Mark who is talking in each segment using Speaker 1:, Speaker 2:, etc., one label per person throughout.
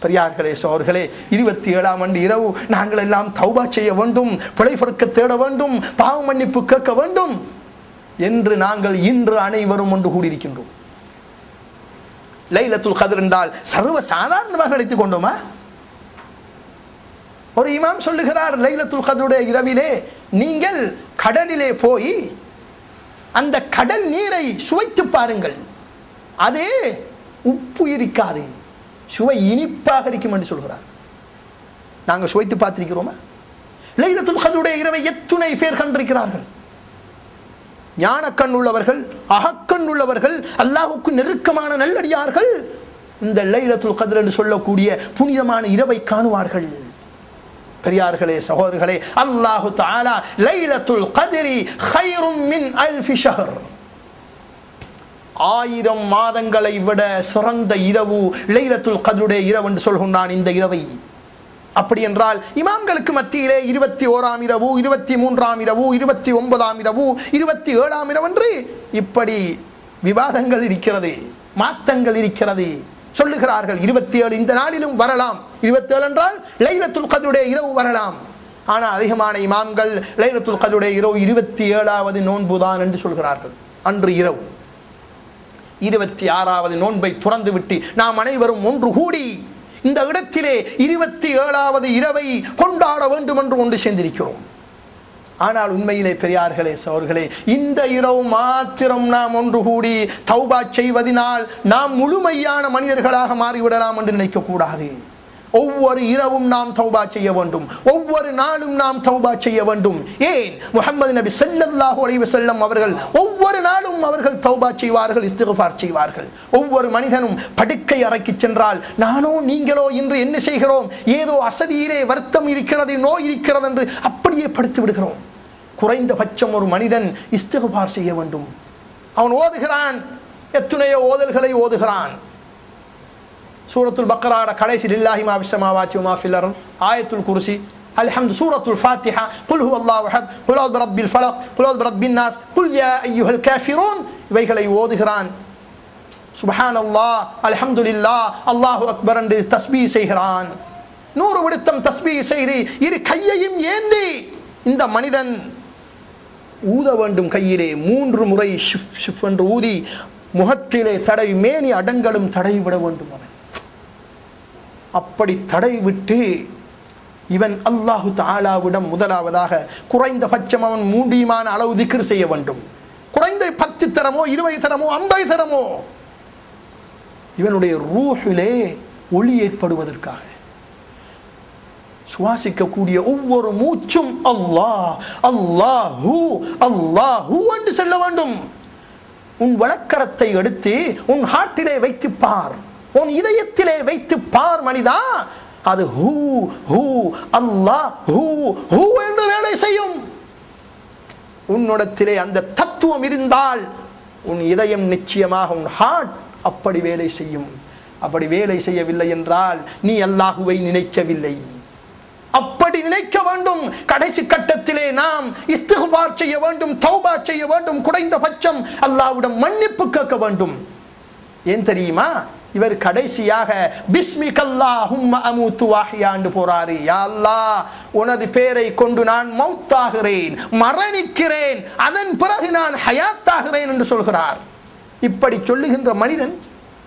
Speaker 1: பெரியார்களே சோர்களே இருபத்தி ஏழாம் ஆண்டு இரவு நாங்கள் எல்லாம் தௌபா செய்ய வேண்டும் பிழை பொறுக்க தேட வேண்டும் பாவ மன்னிப்பு கேட்க வேண்டும் என்று நாங்கள் இன்று அனைவரும் ஒன்று கூடியிருக்கின்றோம் லைலத்துல் கதிர் என்றால் சர்வ சாதாரணமாக நினைத்துக் கொண்டோமா ஒரு இமாம் சொல்லுகிறார் லைலத்துல் கதருடைய இரவிலே நீங்கள் கடலிலே போய் அந்த கடல் நீரை சுவைத்து பாருங்கள் அது உப்பு இருக்காது சுவை இனிப்பாக இருக்கும் என்று சொல்கிறார் நாங்கள் சுவைத்து பார்த்திருக்கிறோமா லைலத்துல் கதருடைய இரவை எத்துணை பேர் கண்டிருக்கிறார்கள் ஞானக்கண் உள்ளவர்கள் அகக்கண் உள்ளவர்கள் அல்லாஹுக்கு நெருக்கமான நல்லடியார்கள் இந்த லைலத்துல் கதிர் என்று சொல்லக்கூடிய புனிதமான இரவை காணுவார்கள் பெரியார்களே சகோதரர்களே அல்லாஹு தஆலா லைலத்துல் கதிரி ஹைரும் மின் அல்ஃபி ஷஹர் ஆயிரம் மாதங்களை விட சிறந்த இரவு லைலத்துல் கதருடைய இரவு என்று சொல்கின்றான் இந்த இரவை அப்படி என்றால் இமாம்களுக்கு மத்தியிலே இருபத்தி ஓராம் இரவு இருபத்தி மூன்றாம் இரவு இருபத்தி ஒன்பதாம் இரவு இருபத்தி ஏழாம் இரவு என்று இப்படி விவாதங்கள் இருக்கிறது மாத்தங்கள் இருக்கிறது சொல்லுகிறார்கள் இருபத்தி ஏழு இந்த நாளிலும் வரலாம் இருபத்தி ஏழு என்றால் லைலத்துல் கதருடைய இரவு வரலாம் ஆனால் அதிகமான இமாம்கள் லைலத்துல் கதருடைய இரவு இருபத்தி ஏழாவது நோன்புதான் என்று சொல்கிறார்கள் அன்று இரவு இருபத்தி ஆறாவது நோன்பை துறந்து விட்டு நாம் அனைவரும் ஒன்று கூடி இந்த இடத்திலே இருபத்தி ஏழாவது இரவை கொண்டாட வேண்டும் என்று ஒன்று சேர்ந்திருக்கிறோம் ஆனால் உண்மையிலே பெரியார்களே சோர்களே இந்த இரவு மாத்திரம் நாம் ஒன்று கூடி தௌபா செய்வதனால் நாம் முழுமையான மனிதர்களாக மாறிவிடலாம் என்று நினைக்கக்கூடாது ஒவ்வொரு இரவும் நாம் தௌபா செய்ய வேண்டும் ஒவ்வொரு நாளும் நாம் தௌபா செய்ய வேண்டும் ஏன் முகமது நபி ஸல்லல்லாஹு அலைஹி வஸல்லம் அவர்கள் ஒவ்வொரு நாளும் அவர்கள் தௌபா செய்வார்கள் இஸ்திக்ஃபார் செய்வார்கள் ஒவ்வொரு மனிதனும் படுக்கை அறைக்கு சென்றால் நானோ நீங்களோ இன்று என்ன செய்கிறோம் ஏதோ அசதியிலே வருத்தம் இருக்கிறது நோய் இருக்கிறது என்று அப்படியே படுத்து விடுகிறோம் குறைந்தபட்சம் ஒரு மனிதன் இஸ்திக்ஃபார் செய்ய வேண்டும் அவன் ஓதுகிறான் எத்துணையோ ஓதல்களை ஓதுகிறான் சூரத்துல் பக்ராட கடைசி லில்லாஹி மா பிஸ்ஸமாவாத்தி வமா ஃபில் அர்த் ஆயத்துல் குர்சி الحمد سورة الفاتحة قل هو الله أحد قل أعوذ برب الفلق قل أعوذ برب الناس قل يا أيها الكافرون இவைகளை ஓதுகிறான் சுபஹான் அல்லாஹ் அல்ஹம்துலில்லா அல்லாஹு அக்பர் என்று தஸ்பீ செய்கிறான் நூறு விடுத்தம் தஸ்பீ செய்து இரு கையையும் ஏந்தி இந்த மனிதன் ஊத வேண்டும் கையிலே மூன்று முறை ஷிஃப் ஷிஃப் என்று ஊதி முகத்திலே தடவி மேனி அடங்கலும் தடவி விட வேண்டும் அவன் அப்படி தடவி விட்டு இவன் அல்லாஹு தாலாவிடம் முதலாவதாக குறைந்தபட்சம் அவன் மூண்டியுமான அளவு திக்ர் செய்ய வேண்டும் குறைந்த பத்து தரமோ இருபது தரமோ ஐம்பது தரமோ இவனுடைய ரூஹிலே ஒளி ஏற்படுவதற்காக சுவாசிக்கக்கூடிய ஒவ்வொரு மூச்சும் அல்லாஹ் அல்லாஹூ அல்லாஹூ என்று செல்ல வேண்டும் உன் வழக்கரத்தை எடுத்து உன் ஹார்ட்டிலே வைத்து பார் உன் இதயத்திலே வைத்து பார் மனிதா அது ஹூ ஹூ அல்லாஹ் ஹூ ஹூ என்று வேலை செய்யும் உன்னிடத்திலே அந்த தத்துவம் இருந்தால் உன் இதயம் நிச்சயமாக உன் ஹார்ட் அப்படி வேலை செய்யும் அப்படி வேலை செய்யவில்லை என்றால் நீ அல்லாஹுவை நினைக்கவில்லை அப்படி நினைக்க வேண்டும் கடைசி கட்டத்திலே நாம் இஸ்திகுபார் செய்ய வேண்டும் தௌபா செய்ய வேண்டும் குறைந்தபட்சம் அல்லாஹ்விடம் மன்னிப்பு கேட்க வேண்டும் ஏன் தெரியுமா இவர் கடைசியாக பிஸ்மிக் அல்லாஹும்ம அமூத்து வாஹியாண்டு போறாரு யா அல்லாஹ் உனது பேரை கொண்டு நான் மௌத்தாகிறேன் மரணிக்கிறேன் அதன் பிறகு நான் ஹயாத்தாகிறேன் என்று சொல்கிறார் இப்படி சொல்லுகின்ற மனிதன்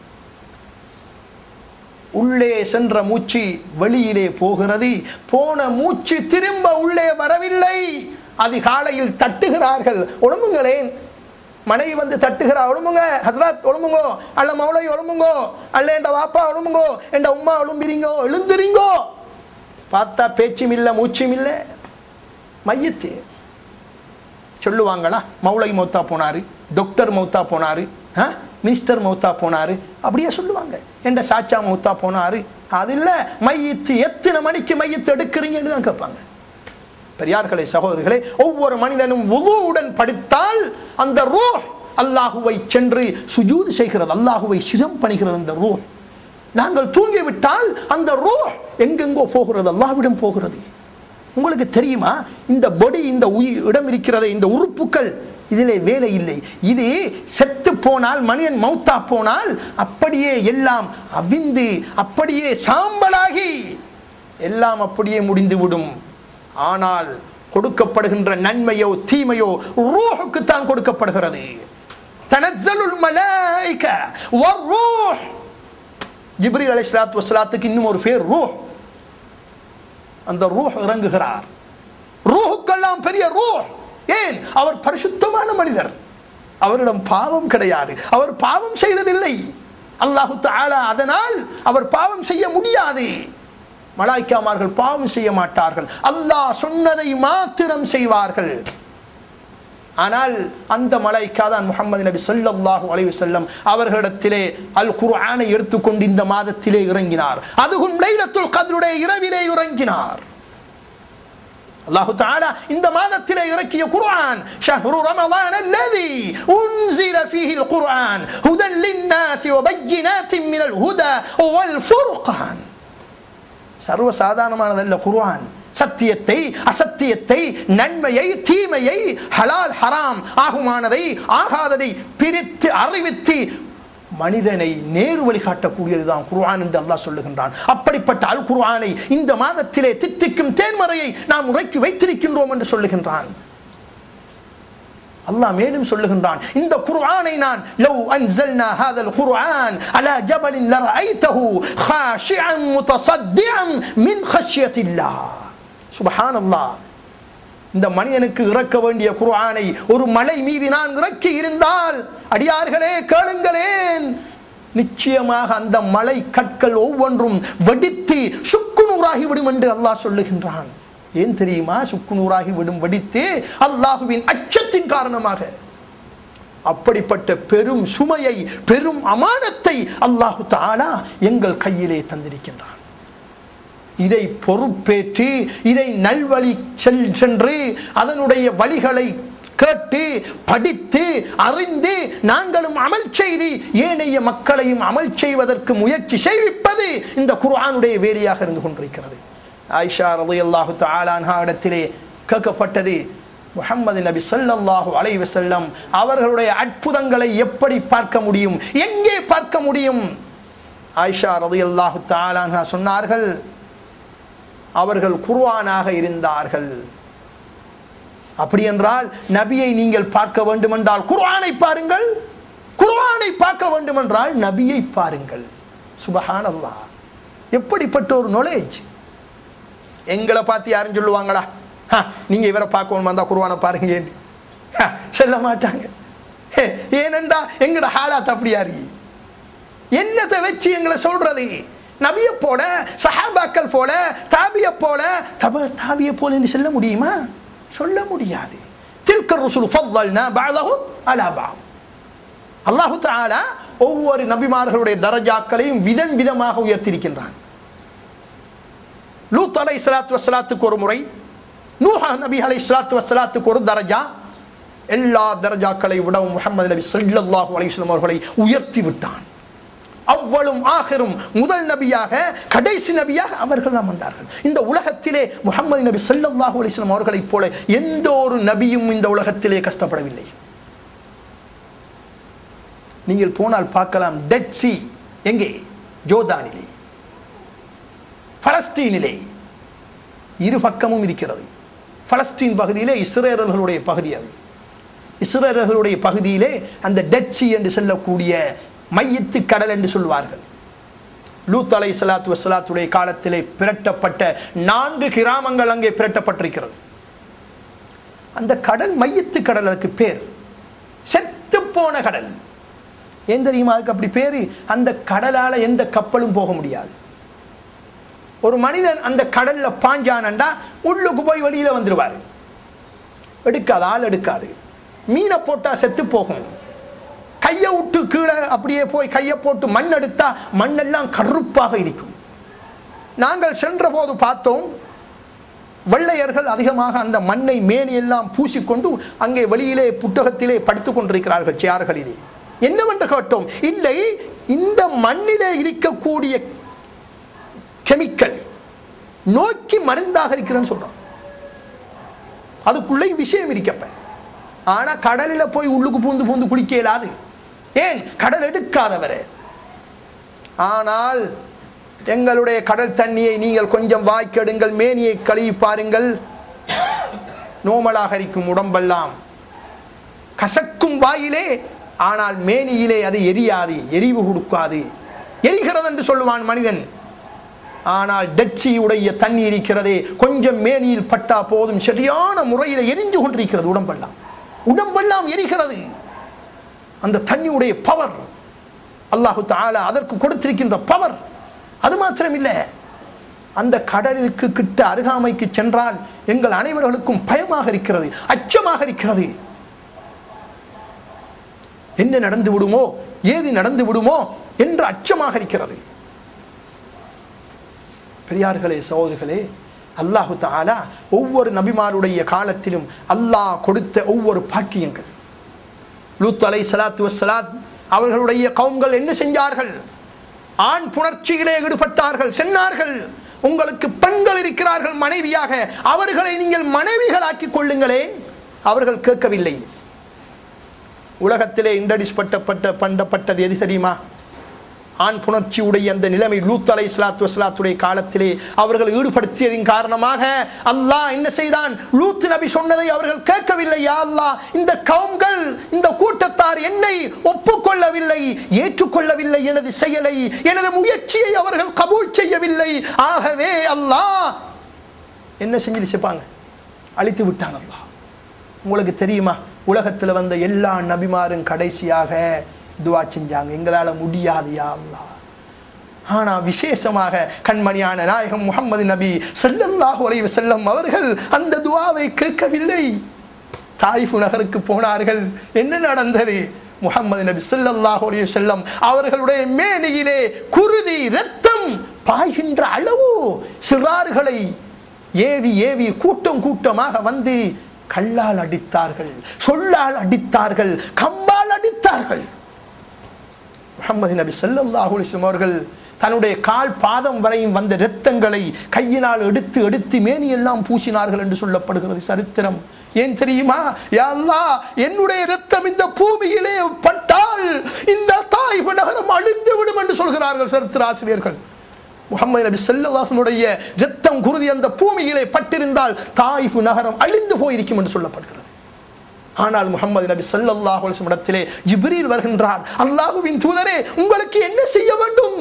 Speaker 1: உள்ளே சென்ற மூச்சு வெளியிலே போகிறது போன மூச்சு திரும்ப உள்ளே வரவில்லை அதிகாலையில் தட்டுகிறார்கள் ஒழுங்குங்களேன் மனைவி வந்து தட்டுகிறா ஒழுமுங்க ஹசரத் ஒழுமுங்கோ அல்ல மௌளை ஒழுமுங்கோ அல்ல என்ற வாப்பா ஒழுமுங்கோ என்ற உம்மா ஒழும்பிரிங்கோ எழுந்திரிங்கோ பார்த்தா பேச்சும் இல்லை மூச்சும் இல்லை மையத்து சொல்லுவாங்களா மௌளை மௌத்தா போனாரு டாக்டர் மௌத்தா போனாரு ஆ மினிஸ்டர் மௌத்தா போனாரு அப்படியே சொல்லுவாங்க என்ற சாச்சா மௌத்தா போனாரு அது இல்லை மையத்து எத்தனை மணிக்கு மையத்து எடுக்கிறீங்கன்னு தான் கேட்பாங்க பெரியார்களே சகோதரர்களே ஒவ்வொரு மனிதனும் உடன் படித்தால் அந்த ரூஹ் அல்லாஹுவை சென்று சுஜூது செய்கிறது அல்லாஹுவை சிரம் பணிகிறது அந்த ரூஹ் நாங்கள் தூங்கிவிட்டால் அந்த ரூஹ் எங்கெங்கோ போகிறது அல்லாஹ்விடம் போகிறது உங்களுக்கு தெரியுமா இந்த பொடி இந்த உயி இடம் இருக்கிறது இந்த உறுப்புக்கள் இதிலே வேலை இல்லை இது செத்து போனால் மனிதன் மௌத்தா போனால் அப்படியே எல்லாம் அவிந்து அப்படியே சாம்பலாகி எல்லாம் அப்படியே முடிந்துவிடும் ஆனால் கொடுக்கப்படுகின்ற நன்மையோ தீமையோ ரூஹுக்கு தான் கொடுக்கப்படுகிறது தனஸ்ஸலுல் மலாயிக வர்ரூஹ் ஜிப்ரீல் அலைஹிஸ்ஸலாத்து வஸ்ஸலாத்துக்கு இன்னும் ஒரு பேர் ரூஹ் அந்த ரூஹ் இறங்குகிறார் ரூஹுக்கெல்லாம் பெரிய ரூஹ் ஏன் அவர் பரிசுத்தமான மனிதர் அவரிடம் பாவம் கிடையாது அவர் பாவம் செய்ததில்லை அல்லாஹு தஆலா அதனால் அவர் பாவம் செய்ய முடியாது மலாய்க்காமார்கள் பாவம் செய்ய மாட்டார்கள் அல்லாஹ் சொன்னதை மாத்திரம் செய்வார்கள் ஆனால் அந்த மலைக்கா தான் முகமது நபி ஸல்லல்லாஹு அலைஹி வஸல்லம் அவர்களிடத்திலே அல் குர்ஆனை எடுத்துக்கொண்டு இந்த மாதத்திலே இறங்கினார் அதுவும் லைலத்துல் கத்ருடைய இரவிலே இறங்கினார் அல்லாஹு தஆலா இந்த மாதத்திலே இறக்கிய குர்ஆன் ஷஹ்ரு ரமضان الذي انزل فيه القرآن هدى للناس وبينات من الهدى والفرقان சர்வ சாதாரணமானதல்ல குர்ஆன் சத்தியத்தை அசத்தியத்தை நன்மையை தீமையை ஹலால் ஹராம் ஆகுமானதை ஆகாததை பிரித்து அறிவித்து மனிதனை நேரு வழி காட்டக்கூடியதுதான் குர்ஆன் என்று அல்லாஹ் சொல்லுகின்றான் அப்படிப்பட்ட அல் குர்ஆனை இந்த மாதத்திலே தித்திக்கும் தேன்மறையை நாம் உரைக்கி வைத்திருக்கின்றோம் என்று சொல்லுகின்றான் அல்லாஹ் மேலும் சொல்லுகின்றான் இந்த குர்ஆனை நான் லவ் அன்சல்னா ஹாதல் குர்ஆன் அலா ஜபலின் லரஐதஹு خاشعا متصدعا من خشية الله சுபஹானல்லாஹ் இந்த மனிதனுக்கு இறக்க வேண்டிய குர்ஆனை ஒரு மலை மீது நான் இறக்கி இருந்தால் அடியார்களே கேளுங்களேன் நிச்சயமாக அந்த மலை கற்கள் ஒவ்வொன்றும் வெடித்து சுக்குநூறாகி விடும் என்று அல்லாஹ் சொல்லுகின்றான் ஏன் தெரியுமா சுக்குநூறாகி விடும் வெடித்து அல்லாஹுவின் அச்சத்தின் காரணமாக அப்படிப்பட்ட பெரும் சுமையை பெரும் அமானத்தை அல்லாஹு தாலா எங்கள் கையிலே தந்திருக்கின்றான் இதை பொறுப்பேற்று இதை நல்வழி செல் சென்று அதனுடைய வழிகளை கேட்டு படித்து அறிந்து நாங்களும் அமல் செய்து ஏனைய மக்களையும் அமல் செய்வதற்கு முயற்சி செய்விப்பது இந்த குர்ஆனுடைய வேலையாக இருந்து கொண்டிருக்கிறது ஆயிஷா ரலியல்லாஹு தஆலா இடத்திலே கேட்கப்பட்டது முஹம்மது நபி ஸல்லல்லாஹு அலைஹி வஸல்லம் அவர்களுடைய அற்புதங்களை எப்படி பார்க்க முடியும் எங்கே பார்க்க முடியும் ஆயிஷா ரலியல்லாஹு தஆலா சொன்னார்கள் அவர்கள் குர்ஆனாக இருந்தார்கள் அப்படி என்றால் நபியை நீங்கள் பார்க்க வேண்டுமென்றால் குர்ஆனை பாருங்கள் குர்ஆனை பார்க்க வேண்டுமென்றால் நபியை பாருங்கள் சுபஹானல்லாஹ் எப்படிப்பட்ட ஒரு knowledge எங்களை பார்த்து யாரும் சொல்லுவாங்களா "ஹ, நீங்க இவரை பார்க்கணும் வந்தா குருவானை பாருங்க ஹ, சொல்ல மாட்டாங்க ஹே, ஏனென்றா எங்கட ஹாலாத் அப்படியா இருக்கு என்னத்தை வச்சு எங்களை சொல்றது நபியை போல சஹாபாக்கள் போல தாபிய போல தப தாபிய போல என்று சொல்ல முடியுமா சொல்ல முடியாது தில்க ருசுல் ஃபضلنا بعضهم على بعض அல்லாஹு தஆலா ஒவ்வொரு நபிமார்களுடைய தரஜாக்களையும் விதம் விதமாக உயர்த்தியிருக்கின்றான் லூத் அலை சலாத்து வசலாத்துக்கு ஒரு முறை நூஹா நபி அலை சலாத்து வசலாத்துக்கு ஒரு தரஜா எல்லா தரஜாக்களை விடவும் முஹம்மது நபி ஸல்லல்லாஹு அலைஹி வஸல்லம் அவர்களை உயர்த்தி விட்டான் அவ்வளும் ஆகிரும் முதல் நபியாக கடைசி நபியாக அவர்கள் தான் வந்தார்கள் இந்த உலகத்திலே முஹம்மது நபி ஸல்லல்லாஹு அலைஹி வஸல்லம் அவர்களைப் போல எந்த ஒரு நபியும் இந்த உலகத்திலே கஷ்டப்படவில்லை நீங்கள் போனால் பார்க்கலாம் டெட் சி எங்கே ஜோர்தானிலே பலஸ்தீனிலே இரு பக்கமும் இருக்கிறது பலஸ்தீன் பகுதியிலே இஸ்ரேலர்களுடைய பகுதி அது இஸ்ரேலர்களுடைய பகுதியிலே அந்த டெட் சி என்று சொல்லக்கூடிய மையத்து கடல் என்று சொல்வார்கள் லூத் அலை சலாத்து வசலாத்துடைய காலத்திலே பிரட்டப்பட்ட நான்கு கிராமங்கள் அங்கே பிரட்டப்பட்டிருக்கிறது அந்த கடல் மையத்து கடல் அதுக்கு பேர் செத்து போன கடல் ஏன் தெரியுமா அதுக்கு அப்படி பேரு அந்த கடலால எந்த கப்பலும் போக முடியாது ஒரு மனிதன் அந்த கடல்ல பாஞ்சானண்டா உள்ளுக்கு போய் வெளியில வந்துருவாரு எடுக்காது ஆள் எடுக்காது மீனை போட்டா செத்து போகும் கையை விட்டு கீழே அப்படியே போய் கையை போட்டு மண் எடுத்தா மண்ணெல்லாம் கருப்பாக இருக்கும் நாங்கள் சென்ற போது பார்த்தோம் வெள்ளையர்கள் அதிகமாக அந்த மண்ணை மேனியெல்லாம் பூசிக்கொண்டு அங்கே வெளியிலே புத்தகத்திலே படுத்துக் கொண்டிருக்கிறார்கள் சேர்களிலே என்னவென்று கேட்டோம் இல்லை இந்த மண்ணிலே இருக்கக்கூடிய கெமிக்கல் நோக்கி மருந்தாக இருக்கிறேன்னு சொல்றோம் அதுக்குள்ளே விஷயம் இருக்கப்ப ஆனா கடலில போய் உள்ளுக்கு பூந்து பூந்து குளிக்க இயலாது ஏன் கடல் எடுக்காதவரே ஆனால் எங்களுடைய கடல் தண்ணியை நீங்கள் கொஞ்சம் வாய்க்கெடுங்கள் மேனியை கழுவி பாருங்கள் நோமலாக இருக்கும் உடம்பெல்லாம் கசக்கும் வாயிலே ஆனால் மேனியிலே அது எரியாது எரிவு கொடுக்காது எரிகிறது என்று சொல்லுவான் மனிதன் ஆனால் டெட்சி உடைய தண்ணி இருக்கிறதே கொஞ்சம் மேனியில் பட்டா போதும் சரியான முறையில் எரிஞ்சு கொண்டிருக்கிறது உடம்பெல்லாம் உடம்பெல்லாம் எரிகிறது அந்த தண்ணியுடைய பவர் அல்லாஹு தாலா அதற்கு கொடுத்திருக்கின்ற பவர் அது மாத்திரமில்லை அந்த கடலுக்கு கிட்ட அருகாமைக்கு சென்றால் எங்கள் அனைவர்களுக்கும் பயமாக இருக்கிறது அச்சமாக இருக்கிறது என்ன நடந்து விடுமோ ஏது நடந்து விடுமோ என்று அச்சமாக இருக்கிறது பெரியார்களே சகோதரிகளே அல்லாஹு தாலா ஒவ்வொரு நபிமாருடைய காலத்திலும் அல்லாஹ் கொடுத்த ஒவ்வொரு பாக்கியங்கள் லூத் அலை சலாத்து வசலாத் அவர்களுடைய கவுங்கள் என்ன செஞ்சார்கள் ஆண் புணர்ச்சியிலே ஈடுபட்டார்கள் சென்னார்கள் உங்களுக்கு பெண்கள் இருக்கிறார்கள் மனைவியாக அவர்களை நீங்கள் மனைவிகளாக்கிக் கொள்ளுங்களேன் அவர்கள் கேட்கவில்லை உலகத்திலே இன்ட்ரடியூஸ் பட்டப்பட்ட பண்ணப்பட்டது எது தெரியுமா ஆண் புணர்ச்சி உடைய அந்த நிலைமை லூத் அலை இஸ்லாத்து வஸ்லாத்துடைய காலத்திலே அவர்கள் ஈடுபடுத்தியதின் காரணமாக அல்லாஹ் என்ன செய்தான் லூத் நபி சொன்னதை அவர்கள் கேட்கவில்லை யா அல்லாஹ் இந்த கவும்கள் இந்த கூட்டத்தார் என்னை ஒப்புக்கொள்ளவில்லை ஏற்றுக்கொள்ளவில்லை எனது செயலை எனது முயற்சியை அவர்கள் கபூல் செய்யவில்லை ஆகவே அல்லாஹ் என்ன செஞ்சு செய்ப்பாங்க அழித்து விட்டான் அல்லாஹ் உங்களுக்கு தெரியுமா உலகத்தில் வந்த எல்லா நபிமாரும் கடைசியாக துவா செஞ்சாங்க எங்களால் முடியாது யா அல்லாஹ் ஆனால் விசேஷமாக கண்மணியான நாயகம் முகமது நபி ஸல்லல்லாஹு அலைஹி வஸல்லம் அவர்கள் அந்த துவாவை கேட்கவில்லை தாய்ஃபு நகருக்கு போனார்கள் என்ன நடந்தது முகமது நபி ஸல்லல்லாஹு அலைஹி வஸல்லம் அவர்களுடைய மேனியிலே குருதி இரத்தம் பாய்கின்ற அளவு சிறார்களை ஏவி ஏவி கூட்டம் கூட்டமாக வந்து கல்லால் அடித்தார்கள் சொல்லால் அடித்தார்கள் கம்பால் அடித்தார்கள் முகமது நபி ஸல்லல்லாஹு அலைஹி வஸல்லம் அவர்கள் தன்னுடைய கால் பாதம் வரையும் வந்த இரத்தங்களை கையினால் எடுத்து எடுத்து மேனியெல்லாம் பூசினார்கள் என்று சொல்லப்படுகிறது சரித்திரம் ஏன் தெரியுமா யா அல்லாஹ் என்னுடைய இரத்தம் இந்த பூமியிலே பட்டால் இந்த தாய்வு நகரம் அழிந்து விடும் என்று சொல்கிறார்கள் சரித்திர ஆசிரியர்கள் முகமது நபி ஸல்லல்லாஹுடைய இரத்தம் குருதி அந்த பூமியிலே பட்டிருந்தால் தாய்ஃபு நகரம் அழிந்து போயிருக்கும் என்று சொல்லப்படுகிறது ஆனால் முகமது நபி ஸல்லல்லாஹு அலைஹி வஸல்லம் இடத்திலே ஜிப்ரீல் வருகின்றார் அல்லாஹ்வின் தூதரே உங்களுக்கு என்ன செய்ய வேண்டும்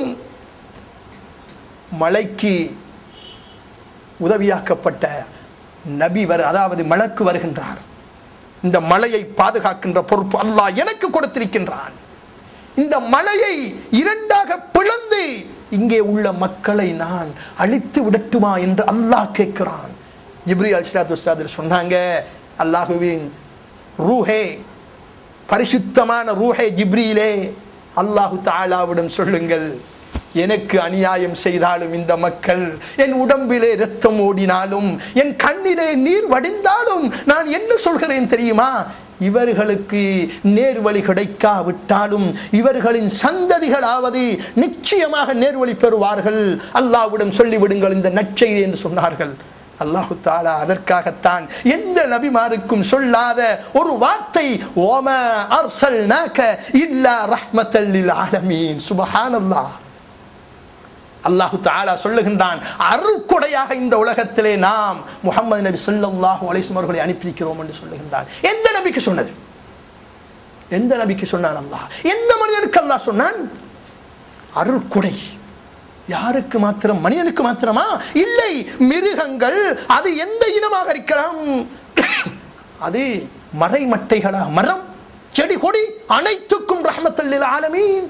Speaker 1: மலைக்கு உதவியாக்கப்பட்ட நபி வர அதாவது மலக்கு வருகின்றார் இந்த மலையை பாதுகாக்கின்ற பொறுப்பு அல்லாஹ் எனக்கு கொடுத்திருக்கின்றான் இந்த மலையை இரண்டாக பிளந்து இங்கே உள்ள மக்களை நான் அழித்து விடட்டுமா என்று அல்லாஹ் கேட்கிறான் ஜிப்ரி அல்ஸ்லாத்து சொன்னாங்க அல்லாஹுவின் ரூஹே பரிசுத்தமான ரூஹே ஜிப்ரீலே அல்லாஹு தாலாவிடம் சொல்லுங்கள் எனக்கு அநியாயம் செய்தாலும் இந்த மக்கள் என் உடம்பிலே இரத்தம் ஓடினாலும் என் கண்ணிலே நீர் வடிந்தாலும் நான் என்ன சொல்கிறேன் தெரியுமா இவர்களுக்கு நேர்வழி கிடைக்காவிட்டாலும் இவர்களின் சந்ததிகளாவது நிச்சயமாக நேர்வழி பெறுவார்கள் அல்லாஹ்விடம் சொல்லிவிடுங்கள் இந்த நற்செய்தி என்று சொன்னார்கள் அல்லாஹு தாலா அதற்காகத்தான் எந்த நபிமாருக்கும் சொல்லாத ஒரு வார்த்தை ஓம அர்சல்னாக இல்லா ரஹ்மத்தல் லில் ஆலமீன் சுபஹானல்லாஹ் அல்லாஹு தாலா சொல்லுகின்றான் அருள் கொடையாக இந்த உலகத்திலே நாம் முகமது நபி ஸல்லல்லாஹு அலைஹி வஸல்லம் அவர்களை அனுப்பியிருக்கிறோம் என்று சொல்லுகின்றான் எந்த நபிக்கு சொன்னது எந்த நபிக்கு சொன்னான் அல்லாஹ் எந்த மனிதனுக்கு அல்லாஹ் சொன்னான் அருள் கொடை யாருக்கு மாத்திரம் மனிதனுக்கு மாத்திரமா இல்லை மிருகங்கள் அது எந்த இனமாக இருக்கலாம் அது மறைமட்டைகளா மரம் செடி கொடி அனைத்துக்கும் ரஹமத்தல்லில் ஆலமீன்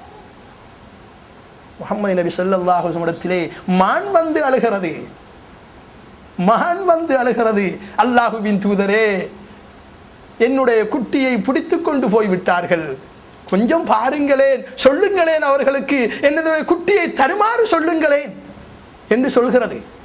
Speaker 1: முகமது நபி ஸல்லல்லாஹு அலைஹி இடத்திலே மான் வந்து அழுகிறது மான் வந்து அழுகிறது அல்லாஹுவின் தூதரே என்னுடைய குட்டியை பிடித்து கொண்டு போய் விட்டார்கள் கொஞ்சம் பாருங்களேன் சொல்லுங்களேன் அவர்களுக்கு என்னுடைய குட்டியை தருமாறு சொல்லுங்களேன் என்று சொல்கிறது